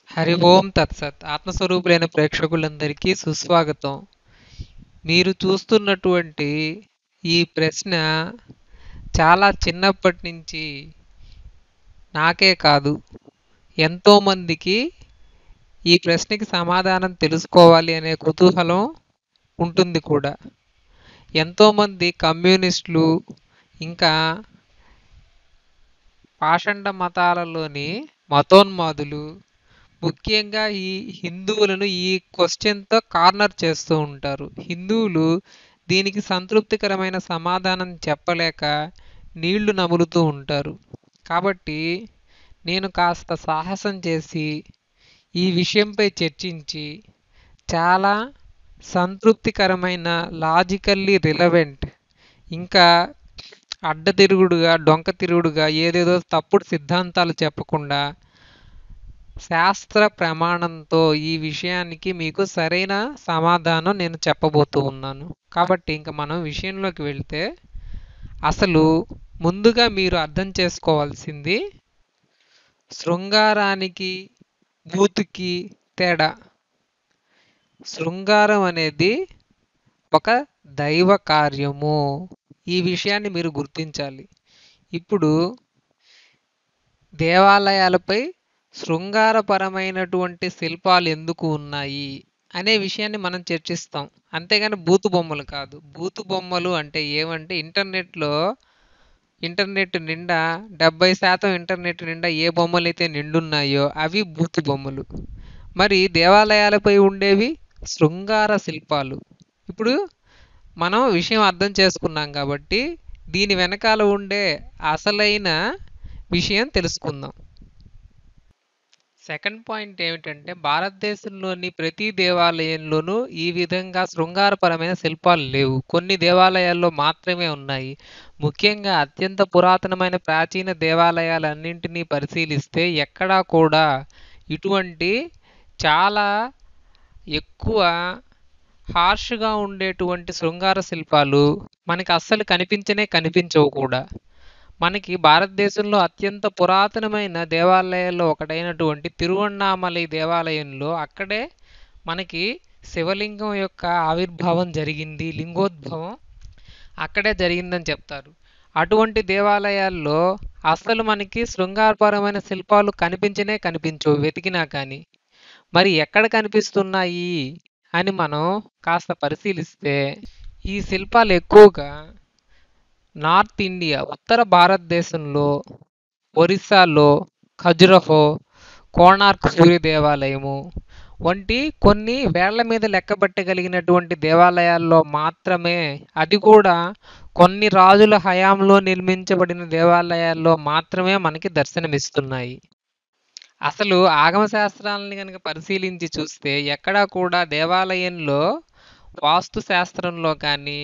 హరి ఓం తత్సత్ ఆత్మస్వరూపులైన ప్రేక్షకులందరికీ సుస్వాగతం మీరు చూస్తున్నటువంటి ఈ ప్రశ్న చాలా చిన్నప్పటి నుంచి నాకే కాదు ఎంతోమందికి ఈ ప్రశ్నకి సమాధానం తెలుసుకోవాలి అనే కుతూహలం ఉంటుంది కూడా ఎంతోమంది కమ్యూనిస్టులు ఇంకా పాషండ మతాలలోని మతోన్మాదులు ముఖ్యంగా ఈ హిందువులను ఈ క్వశ్చన్తో కార్నర్ చేస్తూ ఉంటారు హిందువులు దీనికి సంతృప్తికరమైన సమాధానం చెప్పలేక నీళ్లు నములుతూ ఉంటారు కాబట్టి నేను కాస్త సాహసం చేసి ఈ విషయంపై చర్చించి చాలా సంతృప్తికరమైన లాజికల్లీ రిలవెంట్ ఇంకా అడ్డతిరుగుడుగా డొంక తిరుగుడుగా ఏదేదో తప్పుడు సిద్ధాంతాలు చెప్పకుండా శాస్త్ర ప్రమాణంతో ఈ విషయానికి మీకు సరైన సమాధానం నేను చెప్పబోతూ ఉన్నాను కాబట్టి ఇంకా మనం విషయంలోకి వెళ్తే అసలు ముందుగా మీరు అర్థం చేసుకోవాల్సింది శృంగారానికి బూతుకి తేడా శృంగారం అనేది ఒక దైవ కార్యము ఈ విషయాన్ని మీరు గుర్తించాలి ఇప్పుడు దేవాలయాలపై శృంగారపరమైనటువంటి శిల్పాలు ఎందుకు ఉన్నాయి అనే విషయాన్ని మనం చర్చిస్తాం అంతేగాని బూతు బొమ్మలు కాదు బూతు బొమ్మలు అంటే ఏమంటే ఇంటర్నెట్లో ఇంటర్నెట్ నిండా డెబ్బై శాతం ఇంటర్నెట్ నిండా ఏ బొమ్మలు అయితే నిండున్నాయో అవి బూతు బొమ్మలు మరి దేవాలయాలపై ఉండేవి శృంగార శిల్పాలు ఇప్పుడు మనం విషయం అర్థం చేసుకున్నాం కాబట్టి దీని వెనకాల ఉండే అసలైన విషయం తెలుసుకుందాం సెకండ్ పాయింట్ ఏమిటంటే భారతదేశంలోని ప్రతి దేవాలయంలోనూ ఈ విధంగా శృంగారపరమైన శిల్పాలు లేవు కొన్ని దేవాలయాల్లో మాత్రమే ఉన్నాయి ముఖ్యంగా అత్యంత పురాతనమైన ప్రాచీన దేవాలయాలన్నింటినీ పరిశీలిస్తే ఎక్కడా కూడా ఇటువంటి చాలా ఎక్కువ హార్ష్గా ఉండేటువంటి శృంగార శిల్పాలు మనకి అస్సలు కనిపించనే కనిపించవు కూడా మనకి భారతదేశంలో అత్యంత పురాతనమైన దేవాలయాల్లో ఒకటైనటువంటి తిరువണ്ണామలై దేవాలయంలో అక్కడే మనకి శివలింగం యొక్క ఆవిర్భావం జరిగింది లింగోద్భవం అక్కడే జరిగిందని చెప్తారు అటువంటి దేవాలయాల్లో అసలు మనకి శృంగారపరమైన శిల్పాలు కనిపించనే కనిపించవు వెతికినా కానీ మరి ఎక్కడ కనిపిస్తున్నాయి అని మనం కాస్త పరిశీలిస్తే ఈ శిల్పాలు ఎక్కువగా నార్త్ ఇండియా ఉత్తర భారతదేశంలో ఒరిస్సాలో ఖజురహో కోణార్క్ సూర్య దేవాలయము వంటి కొన్ని వేళ్ల మీద లెక్కబెట్టగలిగినటువంటి దేవాలయాల్లో మాత్రమే అది కూడా కొన్ని రాజుల హయాంలో నిర్మించబడిన దేవాలయాల్లో మాత్రమే మనకి దర్శనమిస్తున్నాయి అసలు ఆగమ శాస్త్రాలని కనుక పరిశీలించి చూస్తే ఎక్కడా కూడా దేవాలయంలో వాస్తు శాస్త్రంలో కానీ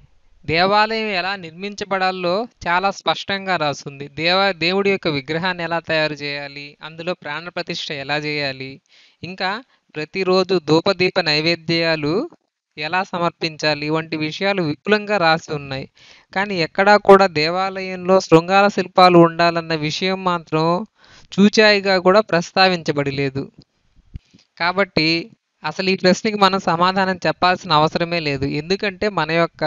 దేవాలయం ఎలా నిర్మించబడాలో చాలా స్పష్టంగా రాస్తుంది దేవ దేవుడి యొక్క విగ్రహాన్ని ఎలా తయారు చేయాలి అందులో ప్రాణ ప్రతిష్ఠ ఎలా చేయాలి ఇంకా ప్రతిరోజు ధూపదీప నైవేద్యాలు ఎలా సమర్పించాలి వంటి విషయాలు విపులంగా రాసి ఉన్నాయి కానీ ఎక్కడా కూడా దేవాలయంలో శృంగార శిల్పాలు ఉండాలన్న విషయం మాత్రం చూచాయిగా కూడా ప్రస్తావించబడి లేదు కాబట్టి అసలు ఈ ప్రశ్నకి మనం సమాధానం చెప్పాల్సిన అవసరమే లేదు ఎందుకంటే మన యొక్క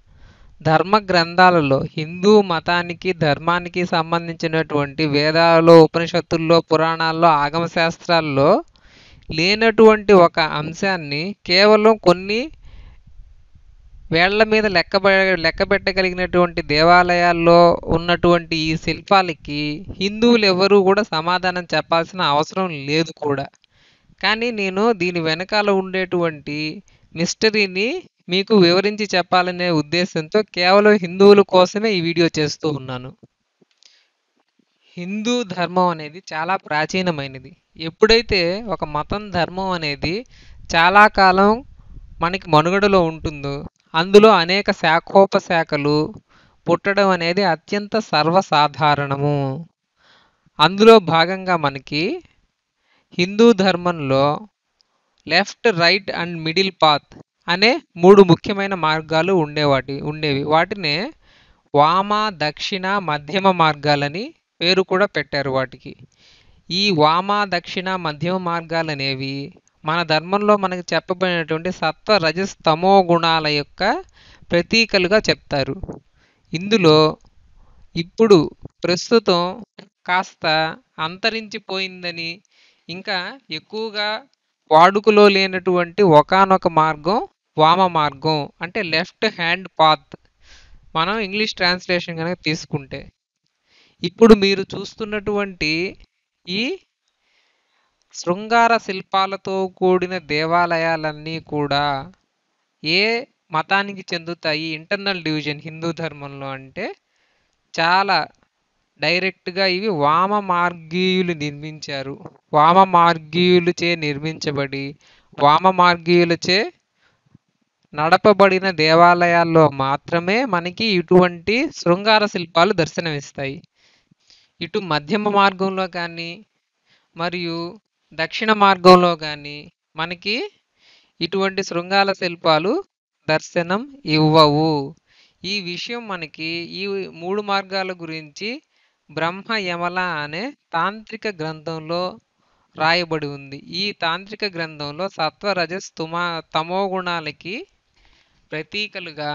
ధర్మ గ్రంథాలలో హిందూ మతానికి ధర్మానికి సంబంధించినటువంటి వేదాలలో ఉపనిషత్తుల్లో పురాణాల్లో ఆగమ శాస్త్రాల్లో లేనటువంటి ఒక అంశాన్ని కేవలం కొన్ని వేళ్ల మీద లెక్క లెక్క పెట్టగలిగినటువంటి దేవాలయాల్లో ఉన్నటువంటి ఈ శిల్పాలకి హిందువులు ఎవరూ కూడా సమాధానం చెప్పాల్సిన అవసరం లేదు కూడా కానీ నేను దీని వెనకాల ఉండేటువంటి మిస్టరీని మీకు వివరించి చెప్పాలనే ఉద్దేశంతో కేవలం హిందువుల కోసమే ఈ వీడియో చేస్తూ ఉన్నాను హిందూ ధర్మం అనేది చాలా ప్రాచీనమైనది ఎప్పుడైతే ఒక మతం ధర్మం అనేది చాలా కాలం మనకి మనుగడలో ఉంటుందో అందులో అనేక శాఖోపశాఖలు పుట్టడం అనేది అత్యంత సర్వసాధారణము అందులో భాగంగా మనకి హిందూ ధర్మంలో left right and middle path అనే మూడు ముఖ్యమైన మార్గాలు ఉండేవాటి ఉండేవి వాటినే వామ దక్షిణ మధ్యమ మార్గాలని పేరు కూడా పెట్టారు వాటికి ఈ వామ దక్షిణ మధ్యమ మార్గాలు అనేవి మన ధర్మంలో మనకు చెప్పబడినటువంటి సత్వ రజస్ తమో గుణాల యొక్క ప్రతీకలుగా చెప్తారు ఇందులో ఇప్పుడు ప్రస్తుతం కాస్త అంతరించిపోయిందని ఇంకా ఎక్కువగా వాడుకలో లేనటువంటి ఒకానొక మార్గం వామ మార్గం అంటే లెఫ్ట్ హ్యాండ్ పాత్ మనం ఇంగ్లీష్ ట్రాన్స్లేషన్ కనుక తీసుకుంటే ఇప్పుడు మీరు చూస్తున్నటువంటి ఈ శృంగార శిల్పాలతో కూడిన దేవాలయాలన్నీ కూడా ఏ మతానికి చెందుతాయి ఇంటర్నల్ డివిజన్ హిందూ ధర్మంలో అంటే చాలా డైరెక్ట్గా ఇవి వామ మార్గీయులు నిర్మించారు వామ మార్గీయులచే నిర్మించబడి వామ మార్గీయులచే నడపబడిన దేవాలయాల్లో మాత్రమే మనకి ఇటువంటి శృంగార శిల్పాలు దర్శనమిస్తాయి ఇటు మధ్యమ మార్గంలో కానీ మరియు దక్షిణ మార్గంలో కానీ మనకి ఇటువంటి శృంగార శిల్పాలు దర్శనం ఇవ్వవు ఈ విషయం మనకి ఈ మూడు మార్గాల గురించి బ్రహ్మ యమల అనే తాంత్రిక గ్రంథంలో రాయబడి ఉంది ఈ తాంత్రిక గ్రంథంలో సత్వ రజస్ తుమ తమో గుణాలకి ప్రతీకలుగా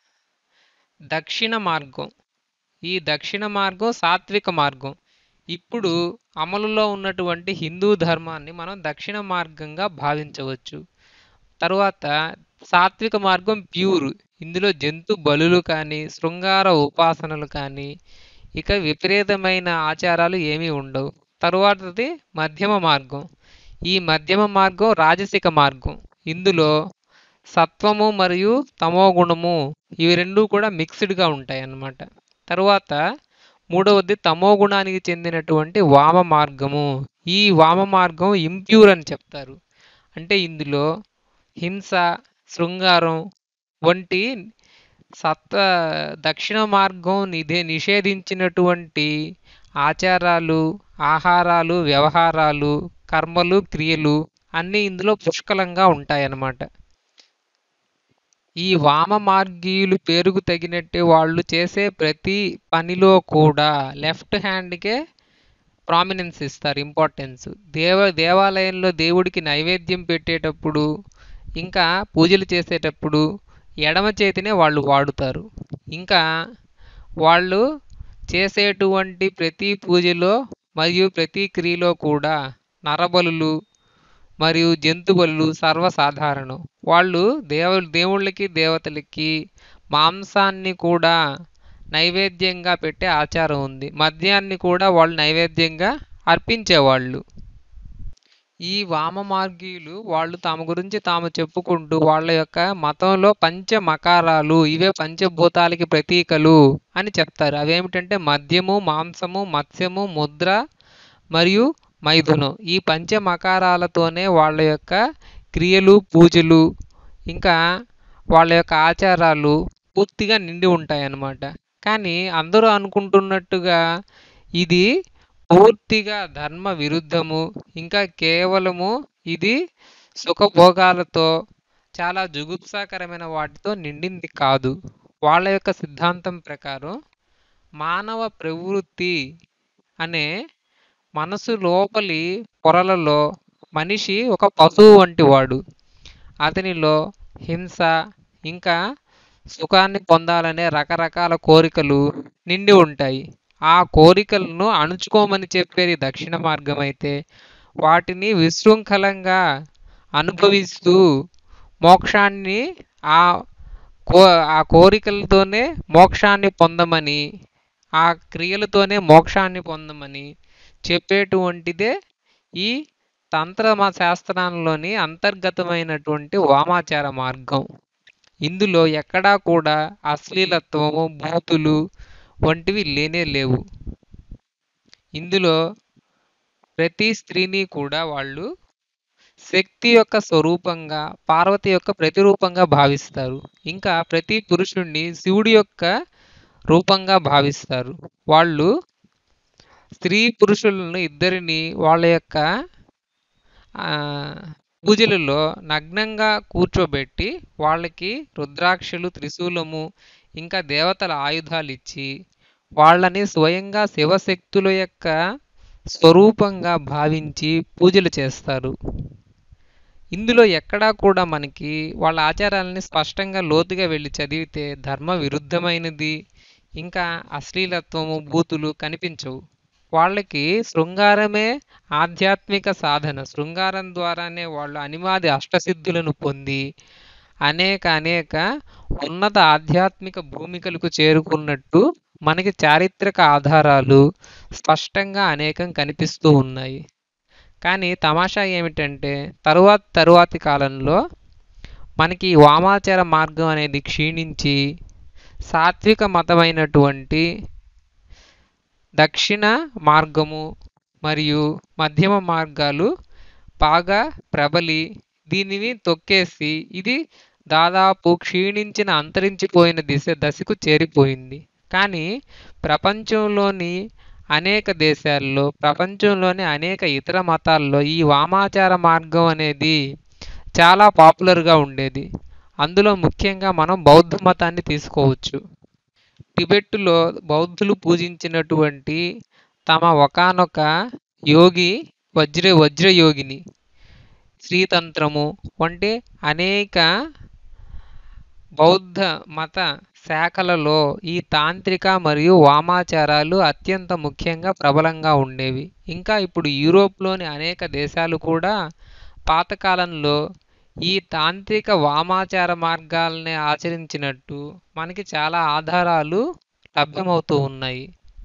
దక్షిణ మార్గం ఈ దక్షిణ మార్గం సాత్విక మార్గం ఇప్పుడు అమలులో ఉన్నటువంటి హిందూ ధర్మాన్ని మనం దక్షిణ మార్గంగా భావించవచ్చు తరువాత సాత్విక మార్గం ప్యూర్ ఇందులో జంతు బలులు కానీ శృంగార ఉపాసనలు కానీ ఇక విపరీతమైన ఆచారాలు ఏమీ ఉండవు తరువాతది మధ్యమ మార్గం ఈ మధ్యమ మార్గం రాజసిక మార్గం ఇందులో సత్వము మరియు తమో గుణము ఇవి రెండు కూడా మిక్స్డ్గా ఉంటాయి అన్నమాట తరువాత మూడవది తమో గుణానికి చెందినటువంటి వామ మార్గము ఈ వామ మార్గం ఇంప్యూర్ అని చెప్తారు అంటే ఇందులో హింస శృంగారం వంటి సత్వ దక్షిణ మార్గం నిధే నిషేధించినటువంటి ఆచారాలు ఆహారాలు వ్యవహారాలు కర్మలు క్రియలు అన్నీ ఇందులో పుష్కలంగా ఉంటాయన్నమాట ఈ వామ మార్గీయులు పేరుకు తగినట్టే వాళ్ళు చేసే ప్రతి పనిలో కూడా లెఫ్ట్ హ్యాండ్కే ప్రామినెన్స్ ఇస్తారు ఇంపార్టెన్స్ దేవ దేవాలయంలో దేవుడికి నైవేద్యం పెట్టేటప్పుడు ఇంకా పూజలు చేసేటప్పుడు ఎడమ చేతినే వాళ్ళు వాడుతారు ఇంకా వాళ్ళు చేసేటువంటి ప్రతి పూజలో మరియు ప్రతి క్రియలో కూడా నరబలులు మరియు జంతు బలులు సర్వసాధారణం వాళ్ళు దేవ దేవుళ్ళకి దేవతలకి మాంసాన్ని కూడా నైవేద్యంగా పెట్టే ఆచారం ఉంది మద్యాన్ని కూడా వాళ్ళు నైవేద్యంగా అర్పించేవాళ్ళు ఈ వామ మార్గీయులు వాళ్ళు తమ గురించి తాము చెప్పుకుంటూ వాళ్ళ యొక్క మతంలో పంచ మకారాలు ఇవే పంచభూతాలకి ప్రతీకలు అని చెప్తారు అవేమిటంటే మద్యము మాంసము మత్స్యము ముద్ర మరియు మైథునం ఈ పంచ మకారాలతోనే వాళ్ళ యొక్క క్రియలు పూజలు ఇంకా వాళ్ళ యొక్క ఆచారాలు పూర్తిగా నిండి ఉంటాయి అన్నమాట కానీ అందరూ అనుకుంటున్నట్టుగా ఇది పూర్తిగా ధర్మ విరుద్ధము ఇంకా కేవలము ఇది సుఖభోగాలతో చాలా జుగుప్సాకరమైన వాటితో నిండింది కాదు వాళ్ళ యొక్క సిద్ధాంతం ప్రకారం మానవ ప్రవృత్తి అనే మనసు లోపలి పొరలలో మనిషి ఒక పశువు వంటి వాడు అతనిలో హింస ఇంకా సుఖాన్ని పొందాలనే రకరకాల కోరికలు నిండి ఉంటాయి ఆ కోరికలను అణుచుకోమని చెప్పేది దక్షిణ మార్గం అయితే వాటిని విశృంఖలంగా అనుభవిస్తూ మోక్షాన్ని ఆ కో ఆ కోరికలతోనే మోక్షాన్ని పొందమని ఆ క్రియలతోనే మోక్షాన్ని పొందమని చెప్పేటువంటిదే ఈ తంత్ర శాస్త్రాల్లోని అంతర్గతమైనటువంటి వామాచార మార్గం ఇందులో ఎక్కడా కూడా అశ్లీలత్వము బూతులు వంటివి లేనే లేవు ఇందులో ప్రతి స్త్రీని కూడా వాళ్ళు శక్తి యొక్క స్వరూపంగా పార్వతి యొక్క ప్రతిరూపంగా భావిస్తారు ఇంకా ప్రతి పురుషుణ్ణి శివుడి యొక్క రూపంగా భావిస్తారు వాళ్ళు స్త్రీ పురుషులను ఇద్దరిని వాళ్ళ యొక్క ఆ, పూజలలో నగ్నంగా కూర్చోబెట్టి వాళ్ళకి రుద్రాక్షలు త్రిశూలము ఇంకా దేవతల ఆయుధాలు ఇచ్చి వాళ్ళని స్వయంగా శివశక్తుల యొక్క స్వరూపంగా భావించి పూజలు చేస్తారు ఇందులో ఎక్కడా కూడా మనకి వాళ్ళ ఆచారాలని స్పష్టంగా లోతుగా వెళ్ళి చదివితే ధర్మ విరుద్ధమైనది ఇంకా అశ్లీలత్వము బూతులు కనిపించవు వాళ్ళకి శృంగారమే ఆధ్యాత్మిక సాధన శృంగారం ద్వారానే వాళ్ళు అనిమాది అష్టసిద్ధులను పొంది అనేక అనేక ఉన్నత ఆధ్యాత్మిక భూమికలకు చేరుకున్నట్టు మనకి చారిత్రక ఆధారాలు స్పష్టంగా అనేకం కనిపిస్తూ ఉన్నాయి కానీ తమాషా ఏమిటంటే తరువాత తరువాతి కాలంలో మనకి ఈ వామాచార మార్గం అనేది క్షీణించి సాత్విక మతమైనటువంటి దక్షిణ మార్గము మరియు మధ్యమ మార్గాలు బాగా ప్రబలి దీనిని తొక్కేసి ఇది దాదాపు క్షీణించిన అంతరించిపోయిన దిశ దశకు చేరిపోయింది కానీ ప్రపంచంలోని అనేక దేశాల్లో ప్రపంచంలోని అనేక ఇతర మతాల్లో ఈ వామాచార మార్గం అనేది చాలా పాపులర్గా ఉండేది అందులో ముఖ్యంగా మనం బౌద్ధ మతాన్ని తీసుకోవచ్చు టిబెట్టులో బౌద్ధులు పూజించినటువంటి తమ ఒకానొక యోగి వజ్ర వజ్రయోగిని శ్రీతంత్రము వంటి అనేక బౌద్ధ మత శాఖలలో ఈ తాంత్రిక మరియు వామాచారాలు అత్యంత ముఖ్యంగా ప్రబలంగా ఉండేవి ఇంకా ఇప్పుడు యూరోప్లోని అనేక దేశాలు కూడా పాతకాలంలో ఈ తాంత్రిక వామాచార మార్గాలనే ఆచరించినట్టు మనకి చాలా ఆధారాలు లభ్యమవుతూ ఉన్నాయి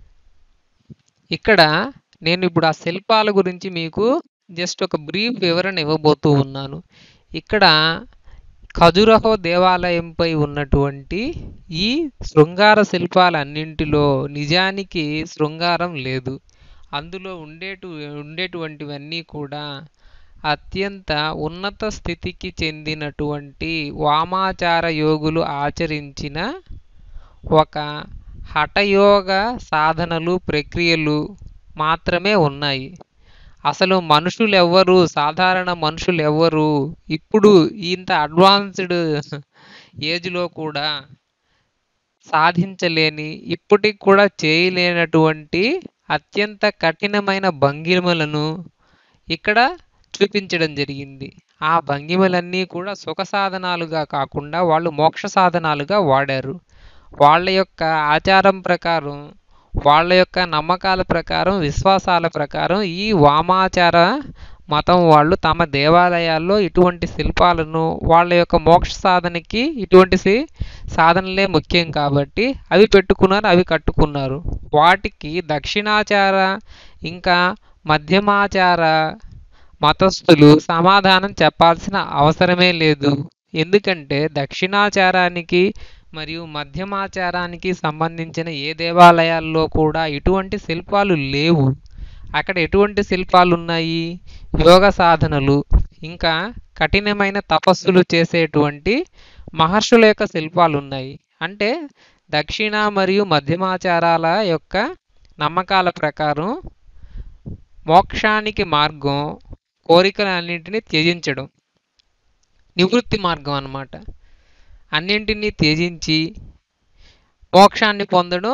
ఇక్కడ నేను ఇప్పుడు ఆ శిల్పాల గురించి మీకు జస్ట్ ఒక బ్రీఫ్ వివరణ ఇవ్వబోతూ ఉన్నాను ఇక్కడ ఖజురహో దేవాలయంపై ఉన్నటువంటి ఈ శృంగార శిల్పాలన్నింటిలో నిజానికి శృంగారం లేదు అందులో ఉండేటు ఉండేటువంటివన్నీ కూడా అత్యంత ఉన్నత స్థితికి చెందినటువంటి వామాచార యోగులు ఆచరించిన ఒక హఠయోగ సాధనలు ప్రక్రియలు మాత్రమే ఉన్నాయి అసలు మనుషులు ఎవ్వరు సాధారణ మనుషులు ఎవ్వరు ఇప్పుడు ఇంత అడ్వాన్స్డ్ ఏజ్లో కూడా సాధించలేని ఇప్పటికి కూడా చేయలేనటువంటి అత్యంత కఠినమైన భంగిమలను ఇక్కడ చూపించడం జరిగింది ఆ భంగిమలన్నీ కూడా సుఖ సాధనాలుగా కాకుండా వాళ్ళు మోక్ష సాధనాలుగా వాడారు వాళ్ళ యొక్క ఆచారం ప్రకారం వాళ్ళ యొక్క నమ్మకాల ప్రకారం విశ్వాసాల ప్రకారం ఈ వామాచార మతం వాళ్ళు తమ దేవాలయాల్లో ఇటువంటి శిల్పాలను వాళ్ళ యొక్క మోక్ష సాధనకి ఇటువంటి సి- సాధనలే ముఖ్యం కాబట్టి అవి పెట్టుకున్నారు అవి కట్టుకున్నారు వాటికి దక్షిణాచార ఇంకా మధ్యమాచార మతస్థులు సమాధానం చెప్పాల్సిన అవసరమే లేదు ఎందుకంటే దక్షిణాచారానికి మరియు మధ్యమాచారానికి సంబంధించిన ఏ దేవాలయాల్లో కూడా ఇటువంటి శిల్పాలు లేవు అక్కడ ఎటువంటి శిల్పాలు ఉన్నాయి యోగ సాధనలు ఇంకా కఠినమైన తపస్సులు చేసేటువంటి మహర్షుల యొక్క శిల్పాలు ఉన్నాయి అంటే దక్షిణ మరియు మధ్యమాచారాల యొక్క నమ్మకాల ప్రకారం మోక్షానికి మార్గం కోరికలన్నింటినీ త్యజించడం నివృత్తి మార్గం అన్నమాట అన్నింటినీ త్యజించి మోక్షాన్ని పొందడం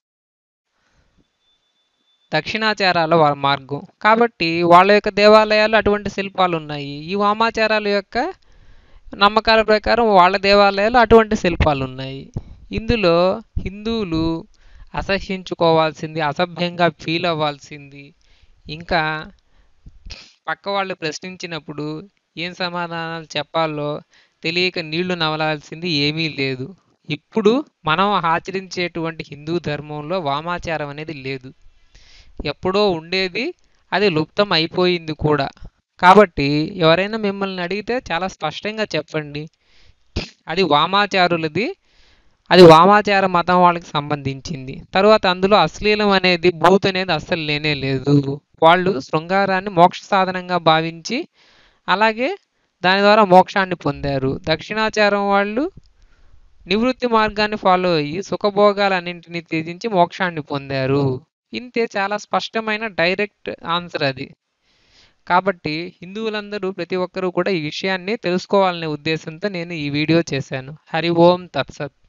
దక్షిణాచారాల వా- మార్గం కాబట్టి వాళ్ళ యొక్క దేవాలయాలు అటువంటి శిల్పాలు ఉన్నాయి ఈ వామాచారాల యొక్క నమ్మకాల ప్రకారం వాళ్ళ దేవాలయాలు అటువంటి శిల్పాలు ఉన్నాయి ఇందులో హిందువులు అసహ్యించుకోవాల్సింది అసభ్యంగా ఫీల్ అవ్వాల్సింది ఇంకా పక్క వాళ్ళు ప్రశ్నించినప్పుడు ఏం సమాధానాలు చెప్పాలో తెలియక నీళ్లు నవలాల్సింది ఏమీ లేదు ఇప్పుడు మనం ఆచరించేటువంటి హిందూ ధర్మంలో వామాచారం అనేది లేదు ఎప్పుడో ఉండేది అది లుప్తం అయిపోయింది కూడా కాబట్టి ఎవరైనా మిమ్మల్ని అడిగితే చాలా స్పష్టంగా చెప్పండి అది వామాచారులది అది వామాచార మతం వాళ్ళకి సంబంధించింది తర్వాత అందులో అశ్లీలం అనేది భూత్ అనేది అస్సలు లేనే లేదు వాళ్ళు శృంగారాన్ని మోక్ష సాధనంగా భావించి అలాగే దాని ద్వారా మోక్షాన్ని పొందారు దక్షిణాచారం వాళ్ళు నివృత్తి మార్గాన్ని ఫాలో అయ్యి సుఖభోగాలన్నింటినీ త్యజించి మోక్షాన్ని పొందారు ఇంతే చాలా స్పష్టమైన డైరెక్ట్ ఆన్సర్ అది కాబట్టి హిందువులందరూ ప్రతి ఒక్కరూ కూడా ఈ విషయాన్ని తెలుసుకోవాలనే ఉద్దేశంతో నేను ఈ వీడియో చేశాను హరి ఓం తత్సత్